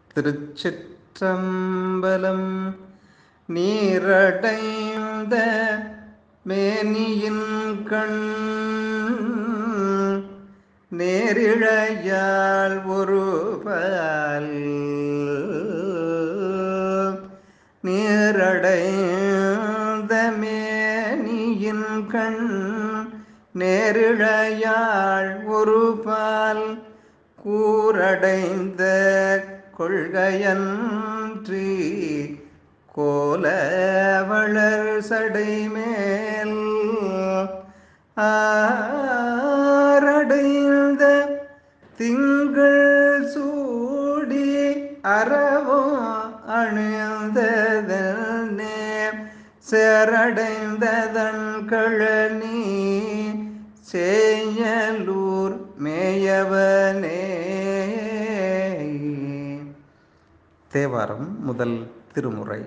திருச்சிற்றம்பலம் நீரடைந்த மேனியின் கண் நேரிழையால் ஒரு பால் நீரடைந்த மேனியின் கண் நேரிழையாள் ஒரு பால் கூரடைந்த கொள்கையன்றி கோல வளர் சடைமேல் ஆரடைந்த திங்கள் சூடி அறவோ அணிந்ததனே சேரடைந்ததன் கழனி சேயலூர் மேயவனே தேவாரம் முதல் திருமுறை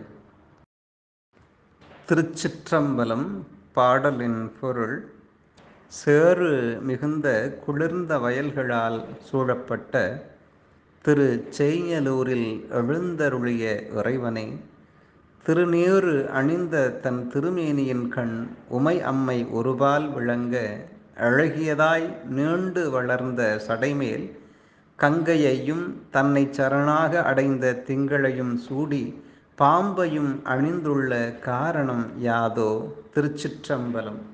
திருச்சிற்றம்பலம் பாடலின் பொருள் சேறு மிகுந்த குளிர்ந்த வயல்களால் சூழப்பட்ட திரு செய்யலூரில் எழுந்தருளிய இறைவனை திருநீறு அணிந்த தன் திருமேனியின் கண் உமை அம்மை ஒருபால் விளங்க அழகியதாய் நீண்டு வளர்ந்த சடைமேல் கங்கையையும் தன்னை சரணாக அடைந்த திங்களையும் சூடி பாம்பையும் அணிந்துள்ள காரணம் யாதோ திருச்சிற்றம்பலம்